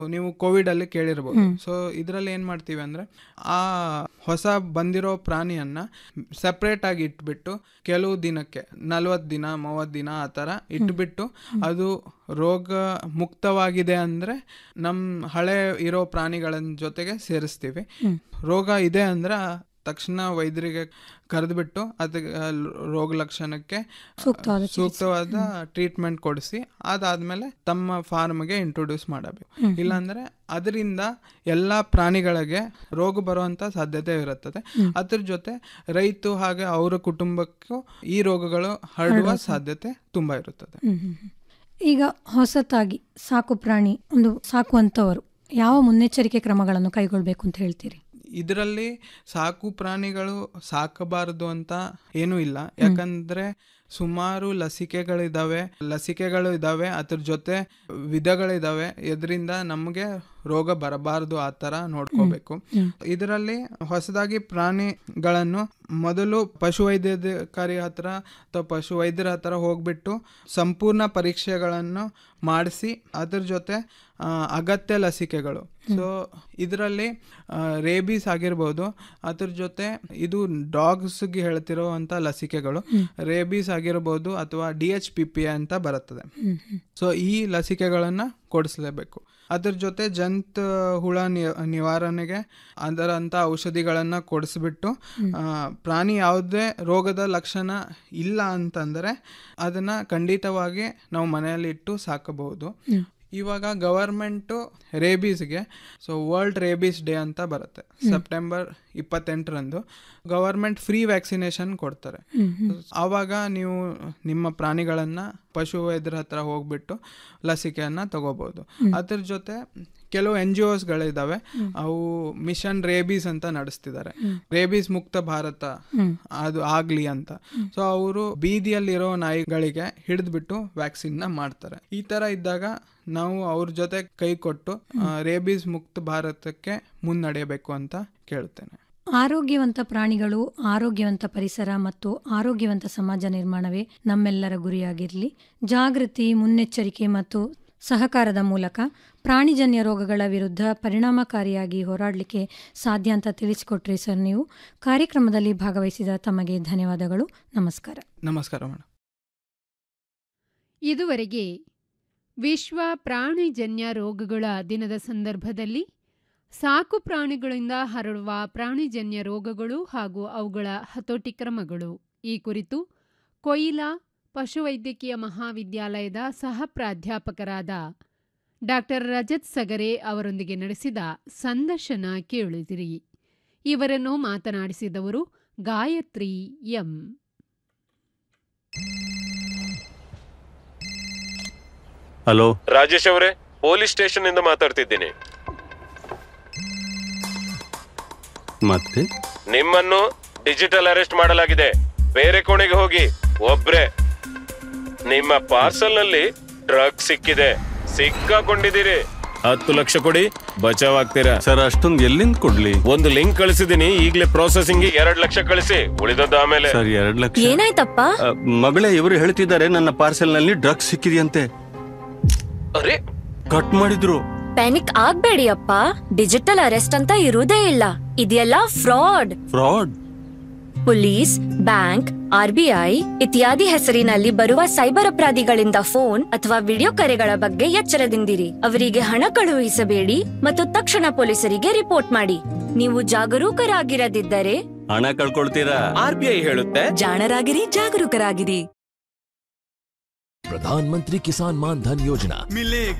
ನೀವು ಕೋವಿಡ್ ಅಲ್ಲಿ ಕೇಳಿರ್ಬೋದು ಸೊ ಇದರಲ್ಲಿ ಏನ್ ಮಾಡ್ತೀವಿ ಅಂದ್ರೆ ಆ ಹೊಸ ಬಂದಿರೋ ಪ್ರಾಣಿಯನ್ನ ಸೆಪರೇಟ್ ಆಗಿ ಇಟ್ಬಿಟ್ಟು ಕೆಲವು ದಿನಕ್ಕೆ ನಲ್ವತ್ತು ದಿನ ಮೂವತ್ತು ದಿನ ಆ ಥರ ಇಟ್ಬಿಟ್ಟು ಅದು ರೋಗ ಮುಕ್ತವಾಗಿದೆ ಅಂದ್ರೆ ನಮ್ಮ ಹಳೆ ಇರೋ ಪ್ರಾಣಿಗಳ ಜೊತೆಗೆ ಸೇರಿಸ್ತೀವಿ ರೋಗ ಇದೆ ಅಂದ್ರೆ ತಕ್ಷಣ ವೈದ್ಯರಿಗೆ ಕರೆದ್ಬಿಟ್ಟು ಅದಕ್ಕೆ ರೋಗ ಲಕ್ಷಣಕ್ಕೆ ಸೂಕ್ತವಾದ ಸೂಕ್ತವಾದ ಟ್ರೀಟ್ಮೆಂಟ್ ಕೊಡಿಸಿ ಅದಾದ್ಮೇಲೆ ತಮ್ಮ ಫಾರ್ಮ್ಗೆ ಇಂಟ್ರೊಡ್ಯೂಸ್ ಮಾಡಬೇಕು ಇಲ್ಲಾಂದ್ರೆ ಅದರಿಂದ ಎಲ್ಲ ಪ್ರಾಣಿಗಳಿಗೆ ರೋಗ ಬರುವಂತ ಸಾಧ್ಯತೆ ಇರುತ್ತದೆ ಅದ್ರ ಜೊತೆ ರೈತ ಹಾಗೆ ಅವರ ಕುಟುಂಬಕ್ಕೂ ಈ ರೋಗಗಳು ಹರಡುವ ಸಾಧ್ಯತೆ ತುಂಬಾ ಇರುತ್ತದೆ ಹ್ಮ್, ಹ್ಮ್, ಹ್ಮ್. ಈಗ ಹೊಸತಾಗಿ ಸಾಕು ಪ್ರಾಣಿ ಒಂದು ಸಾಕುವಂಥವರು ಯಾವ ಮುನ್ನೆಚ್ಚರಿಕೆ ಕ್ರಮಗಳನ್ನು ಕೈಗೊಳ್ಳಬೇಕು ಅಂತ ಹೇಳ್ತೀರಿ ಇದರಲ್ಲಿ ಸಾಕು ಪ್ರಾಣಿಗಳು ಸಾಕಬಾರದು ಅಂತ ಏನೂ ಇಲ್ಲ ಯಾಕಂದ್ರೆ ಸುಮಾರು ಲಸಿಕೆಗಳಿದಾವೆ ಲಸಿಕೆಗಳು ಇದಾವೆ ಅದ್ರ ಜೊತೆ ವಿಧಗಳಿದಾವೆ ಇದರಿಂದ ನಮಗೆ ರೋಗ ಬರಬಾರದು ಆ ಥರ ನೋಡ್ಕೋಬೇಕು ಇದರಲ್ಲಿ ಹೊಸದಾಗಿ ಪ್ರಾಣಿಗಳನ್ನು ಮೊದಲು ಪಶು ವೈದ್ಯಾಧಿಕಾರಿ ಹತ್ರ ಅಥವಾ ಪಶು ವೈದ್ಯರ ಹತ್ರ ಹೋಗ್ಬಿಟ್ಟು ಸಂಪೂರ್ಣ ಪರೀಕ್ಷೆಗಳನ್ನು ಮಾಡಿಸಿ ಅದ್ರ ಜೊತೆ ಆ, ಅಗತ್ಯ ಲಸಿಕೆಗಳು ಸೊ ಇದರಲ್ಲಿ ರೇಬೀಸ್ ಆಗಿರ್ಬೋದು ಅದ್ರ ಜೊತೆ ಇದು ಡಾಗ್ಸ್ಗೆ ಹೇಳ್ತಿರೋವಂಥ ಲಸಿಕೆಗಳು ರೇಬೀಸ್ ಆಗಿರ್ಬೋದು ಅಥವಾ ಡಿ ಎಚ್ ಪಿ ಪಿ ಅಂತ ಬರುತ್ತದೆ ಸೊ ಈ ಲಸಿಕೆಗಳನ್ನು ಕೊಡಿಸ್ಲೇಬೇಕು ಅದ್ರ ಜೊತೆ ಜಂತ್ ಹುಳ ನಿ- ನಿವಾರಣೆಗೆ ಅದರಂಥ ಔಷಧಿಗಳನ್ನು ಕೊಡಿಸ್ಬಿಟ್ಟು ಆ, ಪ್ರಾಣಿ ಯಾವುದೇ ರೋಗದ ಲಕ್ಷಣ ಇಲ್ಲ ಅಂತಂದರೆ ಅದನ್ನು ಖಂಡಿತವಾಗಿ ನಾವು ಮನೆಯಲ್ಲಿ ಇಟ್ಟು ಸಾಕಬಹುದು ಇವಾಗ ಗವರ್ಮೆಂಟು ರೇಬೀಸ್ಗೆ ಸೊ ವರ್ಲ್ಡ್ ರೇಬೀಸ್ ಡೇ ಅಂತ ಬರುತ್ತೆ ಸೆಪ್ಟೆಂಬರ್ ಇಪ್ಪತ್ತೆಂಟರಂದು ಗವರ್ಮೆಂಟ್ ಫ್ರೀ ವ್ಯಾಕ್ಸಿನೇಷನ್ ಕೊಡ್ತಾರೆ ಆವಾಗ ನೀವು ನಿಮ್ಮ ಪ್ರಾಣಿಗಳನ್ನು ಪಶು ವೈದ್ಯರ ಹತ್ರ ಹೋಗ್ಬಿಟ್ಟು ಲಸಿಕೆಯನ್ನು ತಗೋಬಹುದು ಅದ್ರ ಜೊತೆ ಕೆಲವು ಎನ್ ಜಿ ಒಸ್ಗಳಿದ್ದಾವೆ ಅವು ಮಿಷನ್ ರೇಬೀಸ್ ಅಂತ ನಡೆಸ್ತಿದ್ದಾರೆ ರೇಬೀಸ್ ಮುಕ್ತ ಭಾರತ ಅದು ಆಗ್ಲಿ ಅಂತ ಸೊ ಅವರು ಬೀದಿಯಲ್ಲಿರೋ ನಾಯಿಗಳಿಗೆ ಹಿಡಿದ್ಬಿಟ್ಟು ವ್ಯಾಕ್ಸಿನ್ ನ ಮಾಡ್ತಾರೆ ಈ ತರ ಇದ್ದಾಗ ನಾವು ಅವ್ರ ಜೊತೆ ಕೈ ಕೊಟ್ಟು ಆ, ರೇಬೀಸ್ ಮುಕ್ತ ಭಾರತಕ್ಕೆ ಮುನ್ನಡೆಯಬೇಕು ಅಂತ ಕೇಳ್ತೇನೆ ಆರೋಗ್ಯವಂತ ಪ್ರಾಣಿಗಳು ಆರೋಗ್ಯವಂತ ಪರಿಸರ ಮತ್ತು ಆರೋಗ್ಯವಂತ ಸಮಾಜ ನಿರ್ಮಾಣವೇ ನಮ್ಮೆಲ್ಲರ ಗುರಿಯಾಗಿರಲಿ ಜಾಗೃತಿ ಮುನ್ನೆಚ್ಚರಿಕೆ ಮತ್ತು ಸಹಕಾರದ ಮೂಲಕ ಪ್ರಾಣಿಜನ್ಯ ರೋಗಗಳ ವಿರುದ್ಧ ಪರಿಣಾಮಕಾರಿಯಾಗಿ ಹೋರಾಡಲಿಕ್ಕೆ ಸಾಧ್ಯ ಅಂತ ತಿಳಿಸಿಕೊಟ್ರಿ ಸರ್ ನೀವು ಕಾರ್ಯಕ್ರಮದಲ್ಲಿ ಭಾಗವಹಿಸಿದ ತಮಗೆ ಧನ್ಯವಾದಗಳು ನಮಸ್ಕಾರ ನಮಸ್ಕಾರ ಮೇಡಮ್ ಇದುವರೆಗೆ ವಿಶ್ವ ಪ್ರಾಣಿಜನ್ಯ ರೋಗಗಳ ದಿನದ ಸಂದರ್ಭದಲ್ಲಿ ಸಾಕು ಪ್ರಾಣಿಗಳಿಂದ ಹರಡುವ ಪ್ರಾಣಿಜನ್ಯ ರೋಗಗಳು ಹಾಗೂ ಅವುಗಳ ಹತೋಟಿ ಕ್ರಮಗಳು ಈ ಕುರಿತು ಕೊಯಿಲಾ ಪಶುವೈದ್ಯಕೀಯ ಮಹಾವಿದ್ಯಾಲಯದ ಸಹ ಪ್ರಾಧ್ಯಾಪಕರಾದ ಡಾಕ್ಟರ್ ರಜತ್ ಸಗರೆ ಅವರೊಂದಿಗೆ ನಡೆಸಿದ ಸಂದರ್ಶನ ಕೇಳಿದಿರಿ ಇವರನ್ನು ಮಾತನಾಡಿಸಿದವರು ಗಾಯತ್ರಿ ಎಂ ಹಲೋ ರಾಜೇಶ್ ಅವರೇ ಪೊಲೀಸ್ ಸ್ಟೇಷನ್ ಇಂದ ಮಾತಾಡ್ತಿದ್ದೀನಿ ಮತ್ತೆ ನಿಮ್ಮನ್ನು ಡಿಜಿಟಲ್ ಅರೆಸ್ಟ್ ಮಾಡಲಾಗಿದೆ ಬೇರೆ ಕೋಣೆಗೆ ಹೋಗಿ ಒಬ್ರೆ ನಿಮ್ಮ ಪಾರ್ಸಲ್ ನಲ್ಲಿ ಡ್ರಗ್ ಸಿಕ್ಕಿದೆ ಸಿಕ್ಕಾಕೊಂಡಿದ್ದೀರಿ ಹತ್ತು ಲಕ್ಷ ಕೊಡಿ ಬಚಾವ್ ಆಗ್ತೀರಾ ಸರ್ ಅಷ್ಟೊಂದು ಎಲ್ಲಿಂದ ಕೊಡ್ಲಿ ಒಂದು ಲಿಂಕ್ ಕಳಿಸಿದೀನಿ ಈಗಲೇ ಪ್ರೊಸೆಸಿಂಗ್ ಎರಡ್ ಲಕ್ಷ ಕಳಿಸಿ ಉಳಿದದ್ದು ಆಮೇಲೆ ಸರ್ ಎರಡ್ ಲಕ್ಷ ಏನಾಯ್ತಪ್ಪ ಅ, ಮಗಳೇ ಇವರು ಹೇಳ್ತಿದ್ದಾರೆ ನನ್ನ ಪಾರ್ಸೆಲ್ ನಲ್ಲಿ ಡ್ರಗ್ಸ್ ಸಿಕ್ಕಿದೆಯಂತೆ ಅರೆ ಕಟ್ ಮಾಡಿದ್ರು ಪ್ಯಾನಿಕ್ ಆಗ್ಬೇಡಿ ಅಪ್ಪ ಡಿಜಿಟಲ್ ಅರೆಸ್ಟ್ ಅಂತ ಇರುವುದೇ ಇಲ್ಲ ಇದೆಲ್ಲ fraud fraud police bank RBI ಇತ್ಯಾದಿ ಹೆಸರಿನಲ್ಲಿ ಬರುವ ಸೈಬರ್ ಅಪರಾಧಿಗಳಿಂದ ಫೋನ್ ಅಥವಾ ವಿಡಿಯೋ ಕರೆಗಳ ಬಗ್ಗೆ ಎಚ್ಚರದಿಂದಿರಿ ಅವರಿಗೆ ಹಣ ಕಳುಹಿಸಬೇಡಿ ಮತ್ತು ತಕ್ಷಣ ಪೊಲೀಸರಿಗೆ ರಿಪೋರ್ಟ್ ಮಾಡಿ ನೀವು ಜಾಗರೂಕರಾಗಿರದಿದ್ದರೆ ಹಣ ಕಳ್ಕೊಳ್ತೀರಾ ಆರ್ ಬಿ ಐ ಹೇಳುತ್ತೆ ಜಾಣರಾಗಿರಿ ಜಾಗರೂಕರಾಗಿರಿ प्रधानमंत्री किसान मान धन योजना मिलेगा